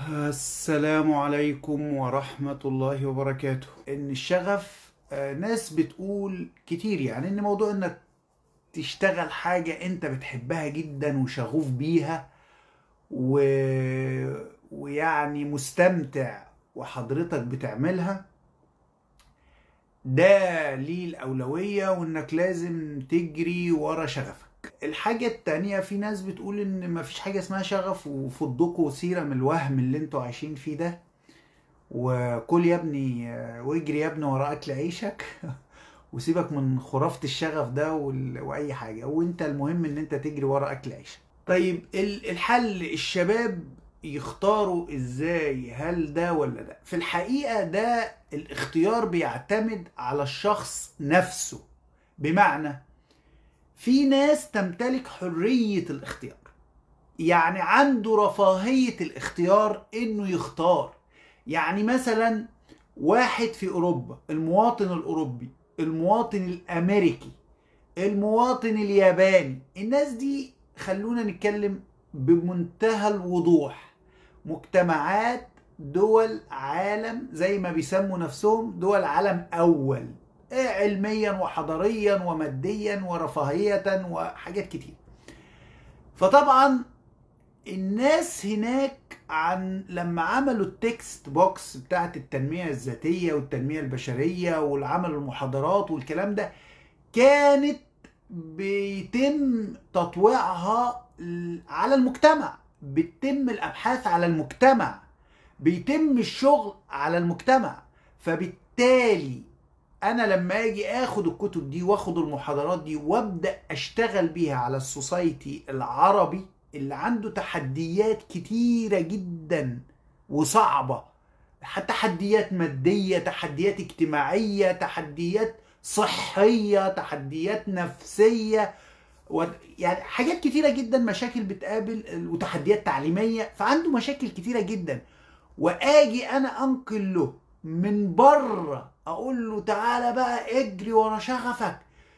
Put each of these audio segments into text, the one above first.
السلام عليكم ورحمة الله وبركاته ان الشغف آه، ناس بتقول كتير يعني ان موضوع انك تشتغل حاجة انت بتحبها جدا وشغوف بيها و... ويعني مستمتع وحضرتك بتعملها ده ليه الأولوية وإنك لازم تجري ورا شغفك الحاجة التانية في ناس بتقول إن مفيش حاجة اسمها شغف وفضكوا سيرة من الوهم اللي انتوا عايشين فيه ده وكل يا ابني واجري يا ابني ورا أكل عيشك وسيبك من خرافة الشغف ده وال... وأي حاجة وانت المهم إن انت تجري ورا أكل عيشك طيب ال- الحل الشباب يختاروا ازاي هل ده ولا ده في الحقيقة ده الاختيار بيعتمد على الشخص نفسه بمعنى في ناس تمتلك حرية الاختيار يعني عنده رفاهية الاختيار انه يختار يعني مثلا واحد في اوروبا المواطن الاوروبي المواطن الامريكي المواطن الياباني الناس دي خلونا نتكلم بمنتهى الوضوح مجتمعات دول عالم زي ما بيسموا نفسهم دول عالم اول إيه علميا وحضاريا وماديا ورفاهية وحاجات كتير فطبعا الناس هناك عن لما عملوا التكست بوكس بتاعت التنمية الذاتية والتنمية البشرية والعمل المحاضرات والكلام ده كانت بيتم تطويعها على المجتمع بتتم الابحاث على المجتمع بيتم الشغل على المجتمع فبالتالي انا لما اجي اخد الكتب دي واخد المحاضرات دي وابدا اشتغل بيها على السوسايتي العربي اللي عنده تحديات كتيره جدا وصعبه تحديات ماديه تحديات اجتماعيه تحديات صحيه تحديات نفسيه و... يعني حاجات كتيرة جدا مشاكل بتقابل وتحديات تعليمية فعنده مشاكل كتيرة جدا واجي انا انقل له من بره اقول له تعالى بقى اجري ورا شغفك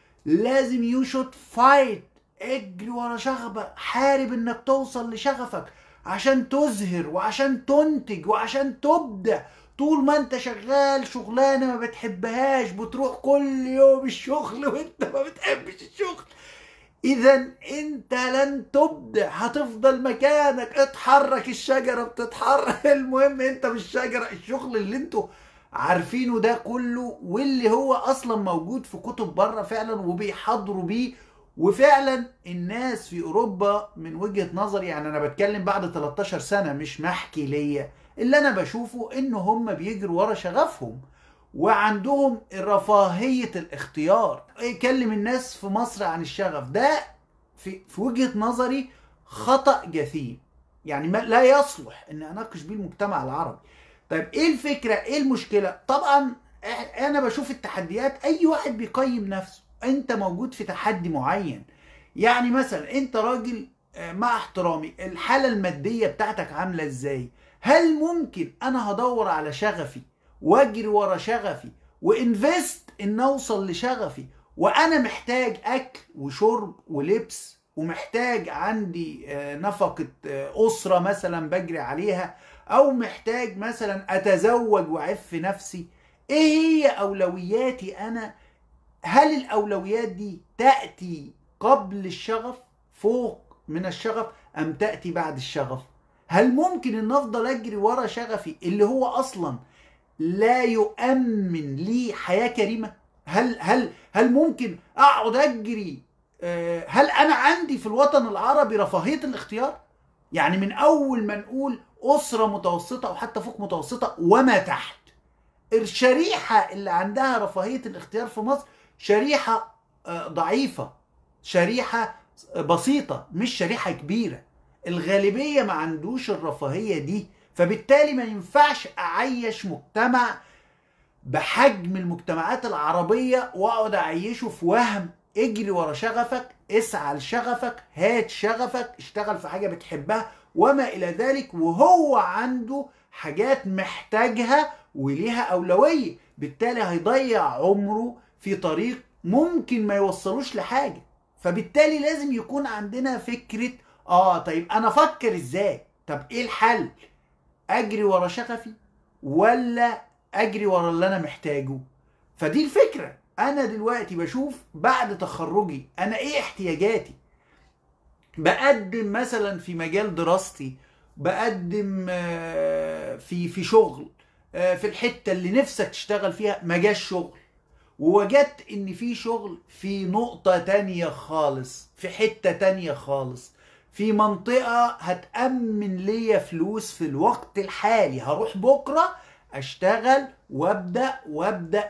لازم يو شوت فايت اجري ورا شغفك حارب انك توصل لشغفك عشان تزهر وعشان تنتج وعشان تبدع طول ما انت شغال شغلانه ما بتحبهاش بتروح كل يوم الشغل وانت ما بتحبش الشغل اذا انت لن تبدع هتفضل مكانك اتحرك الشجره بتتحرك المهم انت مش شجره الشغل اللي انتوا عارفينه ده كله واللي هو اصلا موجود في كتب بره فعلا وبيحضروا بيه وفعلا الناس في اوروبا من وجهه نظري يعني انا بتكلم بعد 13 سنه مش محكي ليا اللي انا بشوفه ان هم بيجروا ورا شغفهم وعندهم رفاهية الاختيار يكلم الناس في مصر عن الشغف ده في, في وجهة نظري خطأ جسيم يعني ما لا يصلح ان اناقش بيه المجتمع العربي طيب ايه الفكرة ايه المشكلة طبعا انا بشوف التحديات اي واحد بيقيم نفسه انت موجود في تحدي معين يعني مثلا انت راجل مع احترامي الحالة المادية بتاعتك عاملة ازاي هل ممكن انا هدور على شغفي واجري ورا شغفي وانفست ان اوصل لشغفي وانا محتاج اكل وشرب ولبس ومحتاج عندي نفقة أسرة مثلا بجري عليها أو محتاج مثلا أتزوج وأعف نفسي إيه هي أولوياتي أنا هل الأولويات دي تأتي قبل الشغف فوق من الشغف أم تأتي بعد الشغف هل ممكن أن أفضل أجري ورا شغفي اللي هو أصلا لا يؤمن لي حياه كريمه هل هل هل ممكن اقعد اجري هل انا عندي في الوطن العربي رفاهيه الاختيار يعني من اول ما نقول اسره متوسطه او حتى فوق متوسطه وما تحت الشريحه اللي عندها رفاهيه الاختيار في مصر شريحه ضعيفه شريحه بسيطه مش شريحه كبيره الغالبيه ما عندوش الرفاهيه دي فبالتالي ما ينفعش اعيش مجتمع بحجم المجتمعات العربية واقعد اعيشه في وهم اجري ورا شغفك اسعى لشغفك هات شغفك اشتغل في حاجة بتحبها وما الى ذلك وهو عنده حاجات محتاجها وليها اولوية بالتالي هيضيع عمره في طريق ممكن ما يوصلوش لحاجة فبالتالي لازم يكون عندنا فكرة اه طيب انا افكر ازاي طب ايه الحل اجري ورا شغفي ولا اجري ورا اللي انا محتاجه فدي الفكره انا دلوقتي بشوف بعد تخرجي انا ايه احتياجاتي بقدم مثلا في مجال دراستي بقدم آه، في في شغل آه، في الحته اللي نفسك تشتغل فيها ما جاش شغل ووجدت ان في شغل في نقطة تانية خالص في حتة تانية خالص في منطقة هتأمن ليا فلوس في الوقت الحالي هروح بكرة اشتغل وابدأ وابدأ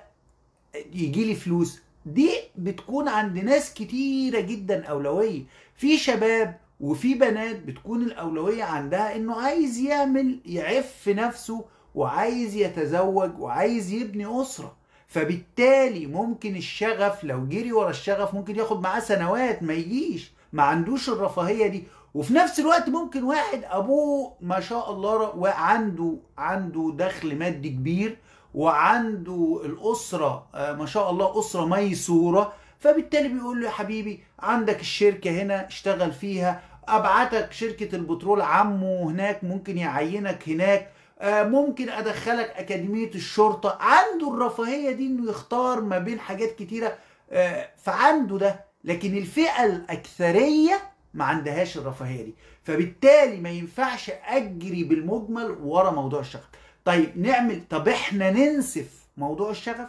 يجي لي فلوس دي بتكون عند ناس كتيرة جدا أولوية في شباب وفي بنات بتكون الأولوية عندها إنه عايز يعمل يعف نفسه وعايز يتزوج وعايز يبني أسرة فبالتالي ممكن الشغف لو جري ورا الشغف ممكن ياخد معاه سنوات ما يجيش ما عندوش الرفاهية دي وفي نفس الوقت ممكن واحد ابوه ما شاء الله وعنده عنده دخل مادي كبير وعنده الاسره آه، ما شاء الله اسره ميسوره فبالتالي بيقول له يا حبيبي عندك الشركه هنا اشتغل فيها ابعتك شركه البترول عمه هناك ممكن يعينك هناك آه، ممكن ادخلك اكاديميه الشرطه عنده الرفاهيه دي انه يختار ما بين حاجات كتيره آه، فعنده ده لكن الفئه الاكثريه ما عندهاش الرفاهيه دي فبالتالي ما ينفعش اجري بالمجمل ورا موضوع الشغف طيب نعمل طب احنا ننسف موضوع الشغف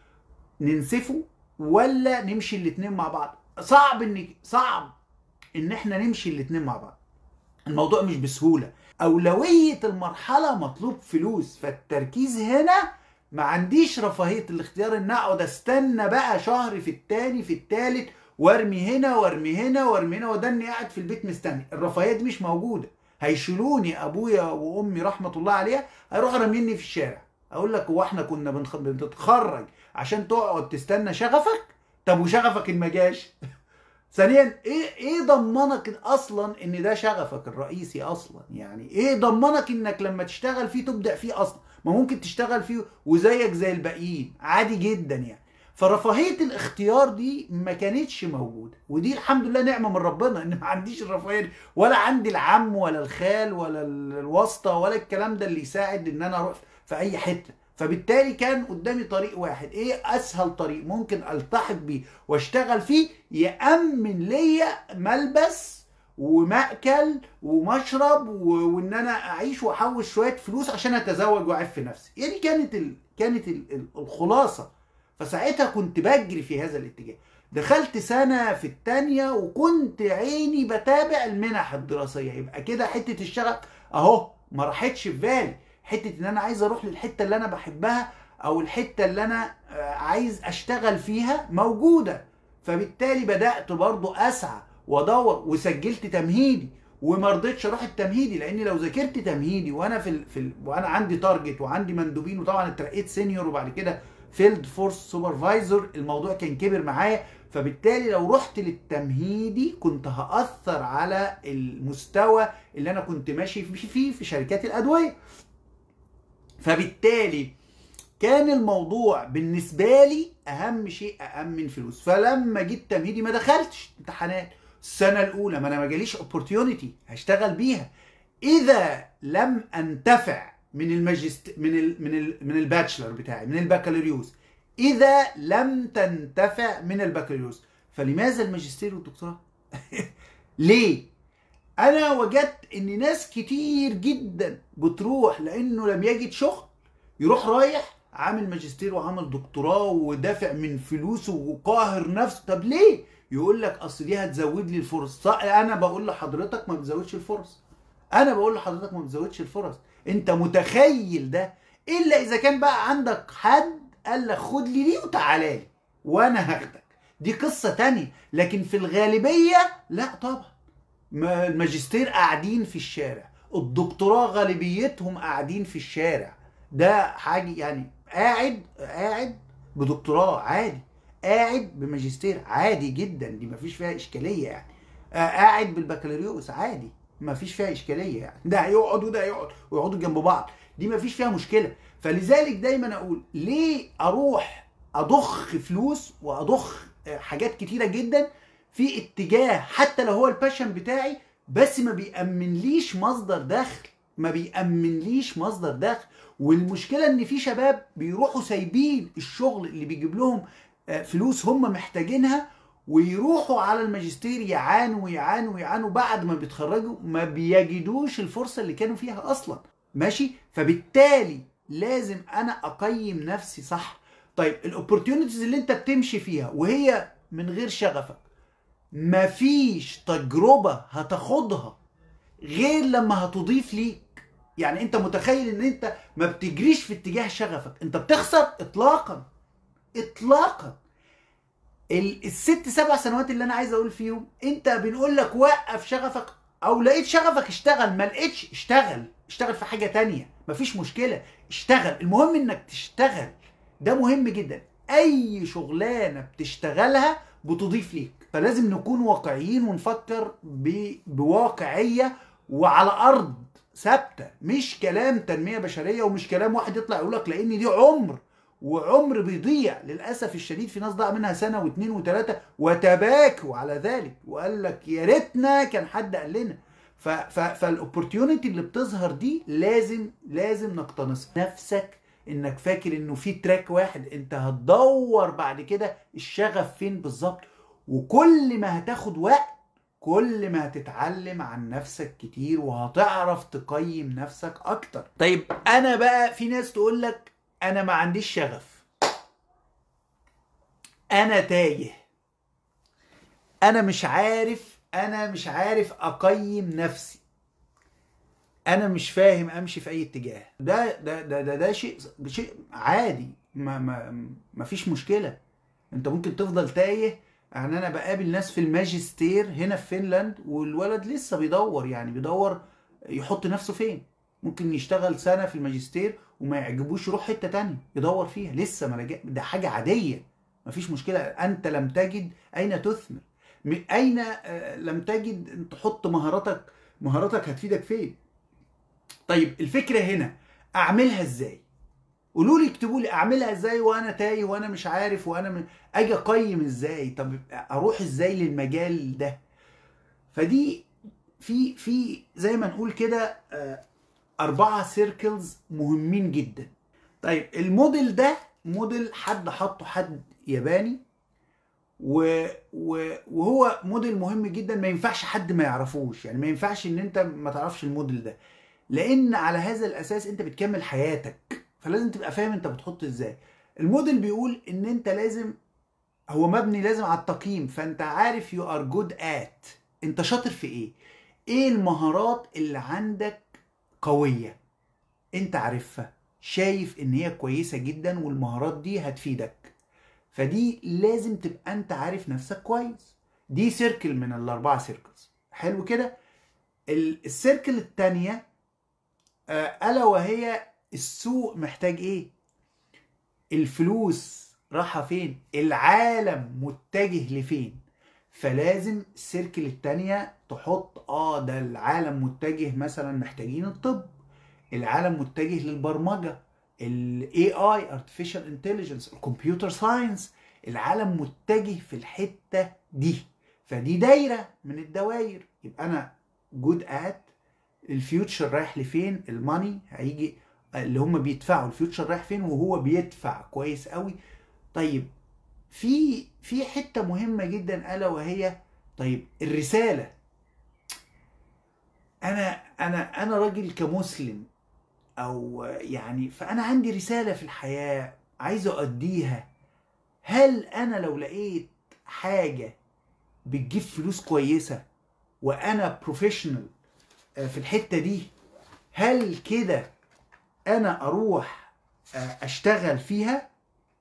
ننسفه ولا نمشي الاتنين مع بعض صعب ان صعب ان احنا نمشي الاتنين مع بعض الموضوع مش بسهوله اولويه المرحله مطلوب فلوس فالتركيز هنا ما عنديش رفاهيه الاختيار ان اقعد استنى بقى شهر في التاني في التالت وارمي هنا وارمي هنا وارمي هنا ودني قاعد في البيت مستني الرفاهيه دي مش موجوده هيشيلوني ابويا وامي رحمه الله عليها هيروحوا راميني في الشارع اقول لك هو احنا كنا بنخ- بنتخرج عشان تقعد تستنى شغفك طب وشغفك إن ما جاش ثانيا ايه ايه ضمنك اصلا ان ده شغفك الرئيسي اصلا يعني ايه ضمنك انك لما تشتغل فيه تبدع فيه اصلا ما ممكن تشتغل فيه وزيك زي الباقيين عادي جدا يعني فرفاهيه الاختيار دي ما كانتش موجوده ودي الحمد لله نعمه من ربنا ان ما عنديش الرفاهيه دي ولا عندي العم ولا الخال ولا ال- الواسطه ولا الكلام ده اللي يساعد ان انا اروح في اي حته فبالتالي كان قدامي طريق واحد ايه اسهل طريق ممكن التحق بيه واشتغل فيه يامن ليا ملبس ومأكل ومشرب و... وان انا اعيش واحوش شويه فلوس عشان اتزوج واعف نفسي يعني كانت ال... كانت ال... ال- الخلاصه فساعتها كنت بجري في هذا الاتجاه دخلت سنة في التانية وكنت عيني بتابع المنح الدراسية يبقى كده حتة الشغف اهو ما راحتش في بالي حتة ان انا عايز اروح للحتة اللي انا بحبها او الحتة اللي انا آه، عايز اشتغل فيها موجودة فبالتالي بدأت برضو اسعى وادور وسجلت تمهيدي وما رضيتش اروح التمهيدي لان لو ذاكرت تمهيدي وانا في ال... في ال... وانا عندي تارجت وعندي مندوبين وطبعا اترقيت سينيور وبعد كده فيلد فورس سوبرفايزر الموضوع كان كبر معايا فبالتالي لو رحت للتمهيدي كنت هأثر على المستوى اللي انا كنت ماشي فيه في شركات الادويه فبالتالي كان الموضوع بالنسبه لي اهم شيء أأمن فلوس فلما جيت تمهيدي ما دخلتش امتحانات السنه الاولى ما انا ما جاليش اوبورتيونيتي هشتغل بيها اذا لم انتفع من الماجست من ال من ال من الباتشلر بتاعي من البكالوريوس اذا لم تنتفع من البكالوريوس فلماذا الماجستير والدكتوراه ليه انا وجدت ان ناس كتير جدا بتروح لانه لم يجد شغل يروح رايح عامل ماجستير وعامل دكتوراه ودافع من فلوسه وقاهر نفسه طب ليه يقول لك اصل دي هتزود لي الفرص صح انا بقول لحضرتك ما بتزودش الفرص انا بقول لحضرتك ما بتزودش الفرص انت متخيل ده الا اذا كان بقى عندك حد قال لك خد لي دي وتعالى لي وانا هاخدك دي قصة تانية لكن في الغالبية لا طبعا ما الماجستير قاعدين في الشارع الدكتوراه غالبيتهم قاعدين في الشارع ده حاجة يعني قاعد قاعد بدكتوراه عادي قاعد بماجستير عادي جدا دي مفيش فيها اشكالية يعني آه، قاعد بالبكالوريوس عادي مفيش فيها اشكالية يعني ده هيقعد وده هيقعد ويقعدوا جنب بعض دي مفيش فيها مشكلة فلذلك دايما اقول ليه اروح اضخ فلوس واضخ آه، حاجات كتيرة جدا في اتجاه حتى لو هو الباشن بتاعي بس ما بيأمنليش مصدر دخل ما بيأمنليش مصدر دخل والمشكله ان في شباب بيروحوا سايبين الشغل اللي بيجيب لهم آه، فلوس هم محتاجينها ويروحوا على الماجستير يعانوا ويعانوا ويعانوا بعد ما بيتخرجوا ما بيجدوش الفرصه اللي كانوا فيها اصلا ماشي فبالتالي لازم انا اقيم نفسي صح طيب الاوبورتيونيتيز اللي انت بتمشي فيها وهي من غير شغفك مفيش تجربه هتاخدها غير لما هتضيف ليك يعني انت متخيل ان انت ما بتجريش في اتجاه شغفك انت بتخسر اطلاقا اطلاقا ال- الست سبع سنوات اللي انا عايز اقول فيهم انت بنقول لك وقف شغفك او لقيت شغفك اشتغل ما لقيتش اشتغل اشتغل في حاجه تانية مفيش مشكله اشتغل المهم انك تشتغل ده مهم جدا اي شغلانه بتشتغلها بتضيف ليك فلازم نكون واقعيين ونفكر ب... بواقعيه وعلى ارض ثابته مش كلام تنميه بشريه ومش كلام واحد يطلع يقول لك لان دي عمر وعمر بيضيع للاسف الشديد في ناس ضاع منها سنه واثنين وثلاثه وتباكوا على ذلك وقال لك يا ريتنا كان حد قال لنا ف- ف- فالاوبورتيونيتي اللي بتظهر دي لازم لازم نقتنصها نفسك انك فاكر انه في تراك واحد انت هتدور بعد كده الشغف فين بالظبط وكل ما هتاخد وقت كل ما هتتعلم عن نفسك كتير وهتعرف تقيم نفسك اكتر طيب انا بقى في ناس تقول لك انا ما عنديش شغف انا تايه انا مش عارف انا مش عارف اقيم نفسي انا مش فاهم امشي في اي اتجاه ده ده ده ده, ده شيء شيء عادي ما ما ما فيش مشكله انت ممكن تفضل تايه يعني انا بقابل ناس في الماجستير هنا في فنلاند والولد لسه بيدور يعني بيدور يحط نفسه فين ممكن يشتغل سنه في الماجستير وما يعجبوش يروح حته تانية يدور فيها لسه ما لجأ ده حاجه عاديه مفيش مشكله انت لم تجد اين تثمر م- اين آه، لم تجد أن تحط مهاراتك مهاراتك هتفيدك فين طيب الفكره هنا اعملها ازاي قولوا لي اكتبوا لي اعملها ازاي وانا تايه وانا مش عارف وانا م... اجي اقيم ازاي طب اروح ازاي للمجال ده فدي في في زي ما نقول كده آه، أربعة سيركلز مهمين جدا طيب الموديل ده موديل حد حطه حد ياباني و... و... وهو موديل مهم جدا ما ينفعش حد ما يعرفوش يعني ما ينفعش ان انت ما تعرفش الموديل ده لان على هذا الاساس انت بتكمل حياتك فلازم تبقى فاهم انت بتحط ازاي الموديل بيقول ان انت لازم هو مبني لازم على التقييم فانت عارف يو ار جود ات انت شاطر في ايه ايه المهارات اللي عندك قوية انت عارفها شايف ان هي كويسة جدا والمهارات دي هتفيدك فدي لازم تبقى انت عارف نفسك كويس دي سيركل من الاربعة سيركلز حلو كده ال- السيركل التانية آه، الا وهي السوق محتاج ايه الفلوس رايحة فين العالم متجه لفين فلازم السيركل التانية تحط اه ده العالم متجه مثلا محتاجين الطب العالم متجه للبرمجة ال AI Artificial Intelligence الكمبيوتر ساينس العالم متجه في الحتة دي فدي دايرة من الدوائر يبقى أنا جود ات الفيوتشر رايح لفين الماني هيجي اللي هم بيدفعوا الفيوتشر رايح فين وهو بيدفع كويس قوي طيب في في حته مهمه جدا الا وهي طيب الرساله انا انا انا راجل كمسلم او يعني فانا عندي رساله في الحياه عايز اؤديها هل انا لو لقيت حاجه بتجيب فلوس كويسه وانا بروفيشنال في الحته دي هل كده انا اروح اشتغل فيها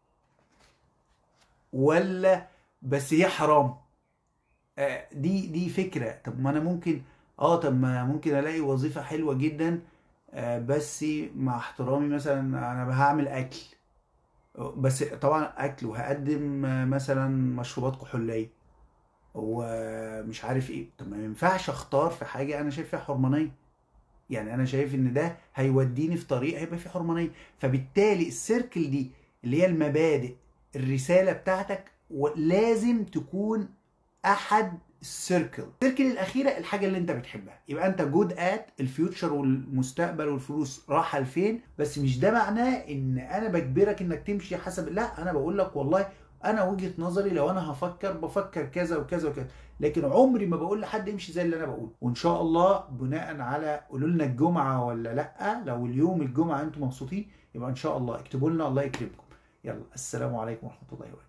ولا بس هي حرام آه، دي دي فكره طب ما انا ممكن اه طب ما ممكن الاقي وظيفه حلوه جدا آه، بس مع احترامي مثلا انا هعمل اكل بس طبعا اكل وهقدم آه، مثلا مشروبات كحوليه ومش عارف ايه طب ما ينفعش اختار في حاجه انا شايف فيها حرمانيه يعني انا شايف ان ده هيوديني في طريق هيبقى فيه حرمانيه فبالتالي السيركل دي اللي هي المبادئ الرساله بتاعتك لازم تكون احد السيركل السيركل الاخيره الحاجه اللي انت بتحبها يبقى انت جود ات الفيوتشر والمستقبل والفلوس راحه لفين بس مش ده معناه ان انا بجبرك انك تمشي حسب لا انا بقول لك والله انا وجهه نظري لو انا هفكر بفكر كذا وكذا وكذا لكن عمري ما بقول لحد امشي زي اللي انا بقول وان شاء الله بناء على قولوا لنا الجمعه ولا لا لو اليوم الجمعه انتم مبسوطين يبقى ان شاء الله اكتبوا لنا الله يكرمكم يلا السلام عليكم ورحمه الله وبركاته